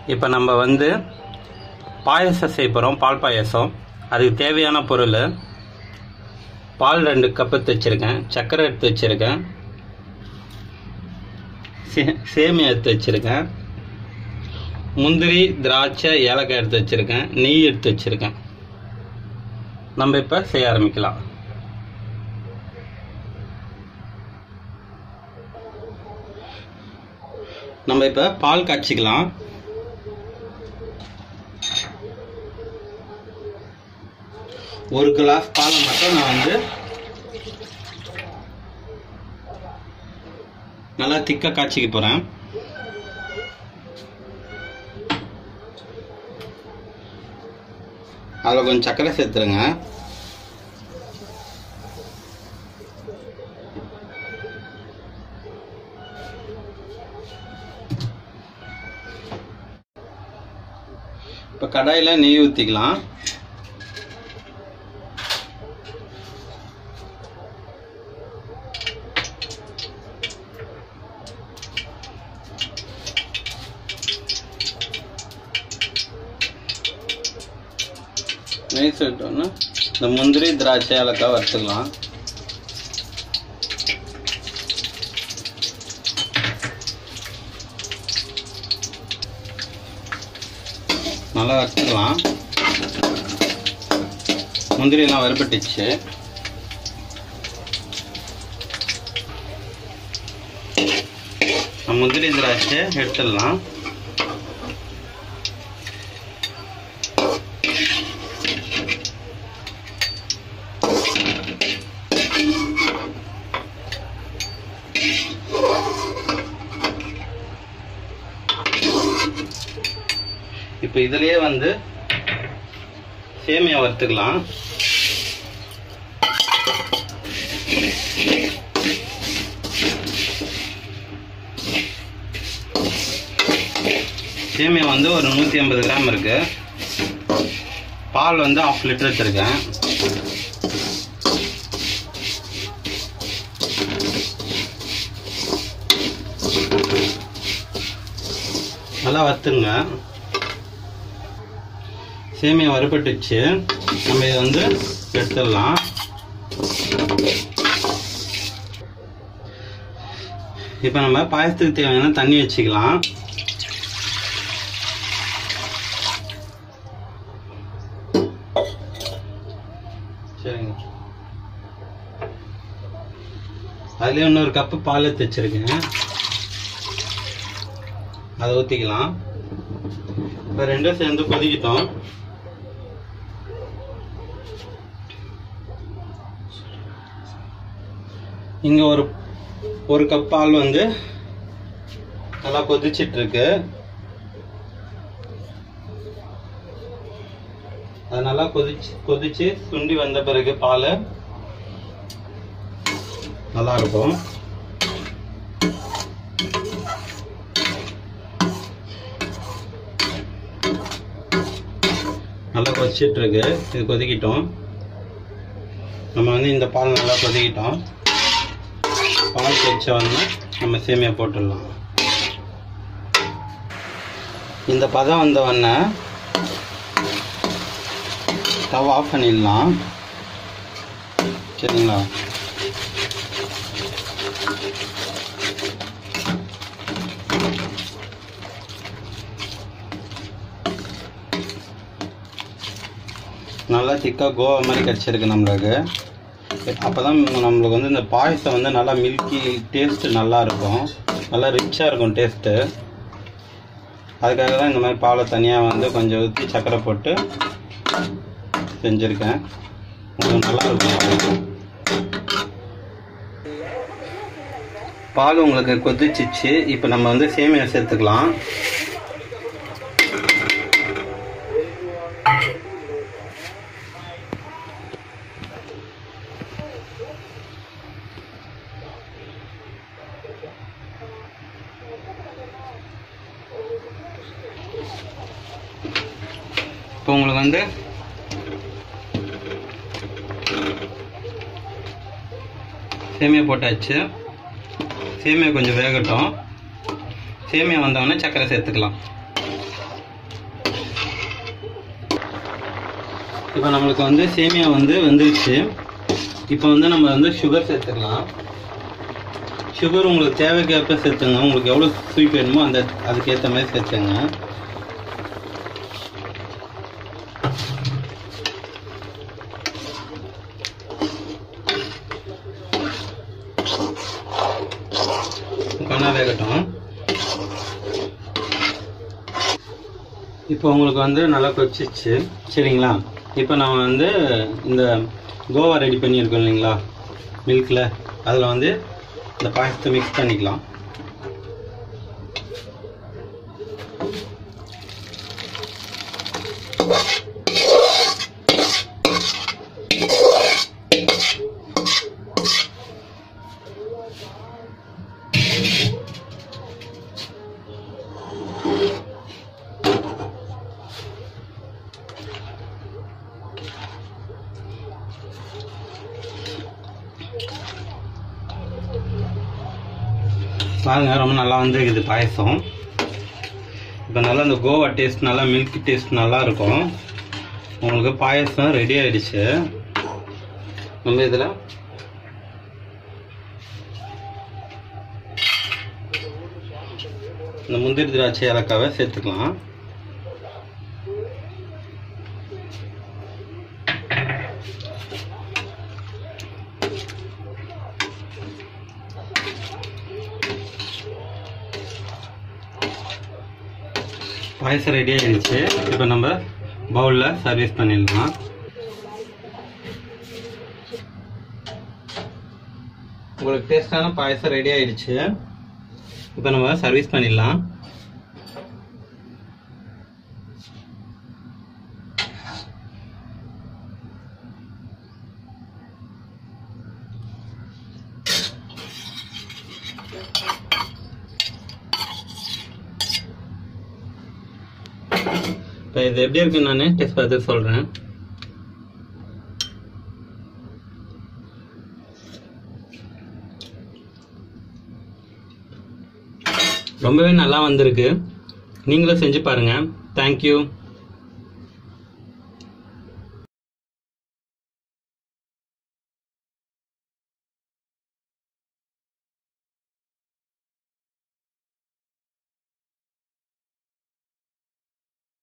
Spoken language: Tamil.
இப்போ நம்ம வந்து பாயசம் செய்ய போகிறோம் பால் பாயசம் அதுக்கு தேவையான பொருள் பால் ரெண்டு கப்பு எடுத்து வச்சுருக்கேன் சர்க்கரை எடுத்து வச்சுருக்கேன் சே சேமியா எடுத்து வச்சுருக்கேன் முந்திரி திராட்சை ஏலக்காய் எடுத்து வச்சுருக்கேன் நெய் எடுத்து வச்சுருக்கேன் நம்ம இப்போ செய்ய ஆரம்பிக்கலாம் நம்ம இப்போ பால் காய்ச்சிக்கலாம் ஒரு கிளாஸ் பாலை மட்டும் நான் வந்து நல்லா திக்காக காய்ச்சிக்க போகிறேன் அதில் கொஞ்சம் சர்க்கரை சேர்த்துருங்க இப்போ கடாயில் நெய் ஊற்றிக்கலாம் நெய் சொல்லிட்டோன்னா இந்த முந்திரி திராட்சை ஏலக்காய் வறுத்துக்கலாம் நல்லா வறுத்துக்கலாம் முந்திரியெல்லாம் வறுபட்டுச்சு முந்திரி திராட்சை எடுத்துடலாம் இப்போ இதுலயே வந்து சேமியா வறுத்துக்கலாம் சேமியா வந்து ஒரு நூற்றி ஐம்பது கிராம் இருக்கு பால் வந்து ஆஃப் லிட்டர் எடுத்துருக்கேன் நல்லா வறுத்துங்க சேமியா வறுபட்டுச்சு நம்ம இதை வந்து எடுத்துடலாம் இப்போ நம்ம பாயசத்துக்கு தேவையான தண்ணி வச்சுக்கலாம் சரிங்க அதுலேயே இன்னொரு கப்பு பால் எடுத்து வச்சிருக்கேன் அதை ஊற்றிக்கலாம் இப்போ ரெண்டும் சேர்ந்து கொதிக்கிட்டோம் இங்கே ஒரு ஒரு கப் பால் வந்து நல்லா கொதிச்சிட்டு இருக்கு அது நல்லா கொதிச்சு கொதிச்சு சுண்டி வந்த பிறகு பால் நல்லா இருக்கும் நல்லா கொதிச்சிட்டு இருக்கு இது கொதிக்கிட்டோம் நம்ம வந்து இந்த பால் நல்லா கொதிக்கிட்டோம் பால் கொதிச்ச உடனே நம்ம சேமியா போட்டுடலாம் இந்த பதம் வந்த உடனே ஸ்டவ் ஆஃப் பண்ணிடலாம் சரிங்களா நல்லா திக்காக கோவா மாதிரி கிடச்சிருக்கு நம்மளுக்கு அப்போ தான் நம்மளுக்கு வந்து இந்த பாயசம் வந்து நல்லா மில்கி டேஸ்ட்டு நல்லா இருக்கும் நல்லா ரிச்சாக இருக்கும் டேஸ்ட்டு அதுக்காக தான் இந்த மாதிரி பாலை தனியாக வந்து கொஞ்சம் ஊற்றி சர்க்கரை போட்டு செஞ்சுருக்கேன் உங்களுக்கு நல்லா இருக்கும் பால் உங்களுக்கு கொதிச்சிச்சு இப்போ நம்ம வந்து சேமியா சேர்த்துக்கலாம் இப்போ உங்களுக்கு வந்து சேமியா போட்டாச்சு சேமியா கொஞ்சம் வேகட்டும் சேமியா வந்தவொடனே சர்க்கரை சேர்த்துக்கலாம் இப்போ நம்மளுக்கு வந்து சேமியா வந்து வெந்துருச்சு இப்போ வந்து நம்ம வந்து சுகர் சேர்த்துக்கலாம் சுகர் உங்களுக்கு தேவைக்கேற்ப சேர்த்துங்க உங்களுக்கு எவ்வளோ ஸ்வீட் வேணுமோ அந்த அதுக்கேற்ற மாதிரி சேர்த்துங்க கண்ணா வேகட்டும் இப்போ உங்களுக்கு வந்து நல்லா கொச்சிச்சு சரிங்களா இப்போ நம்ம வந்து இந்த கோவா ரெடி பண்ணியிருக்கோம் இல்லைங்களா மில்கில் அதில் வந்து இந்த பாயசத்தை மிக்ஸ் பண்ணிக்கலாம் பாருங்க ரொம்ப நல்லா வந்துருக்குது பாயசம் இப்போ நல்லா இந்த கோவா டேஸ்ட் நல்லா மில்க் டேஸ்ட் நல்லா இருக்கும் உங்களுக்கு பாயசம் ரெடி ஆயிடுச்சு நம்ம இதில் இந்த முந்திரி திராட்சை ஏலக்காவை சேர்த்துக்கலாம் பாயசம் ரெடி ஆயிடுச்சு இப்போ நம்ம பவுலில் சர்வீஸ் பண்ணிடலாம் உங்களுக்கு டேஸ்டான பாயசம் ரெடி ஆயிடுச்சு இப்போ நம்ம சர்வீஸ் பண்ணிடலாம் இப்போ இது எப்படி இருக்குன்னு நான் டெஸ்ட் பார்த்து சொல்கிறேன் ரொம்பவே நல்லா வந்திருக்கு நீங்களும் செஞ்சு பாருங்கள் தேங்க்யூ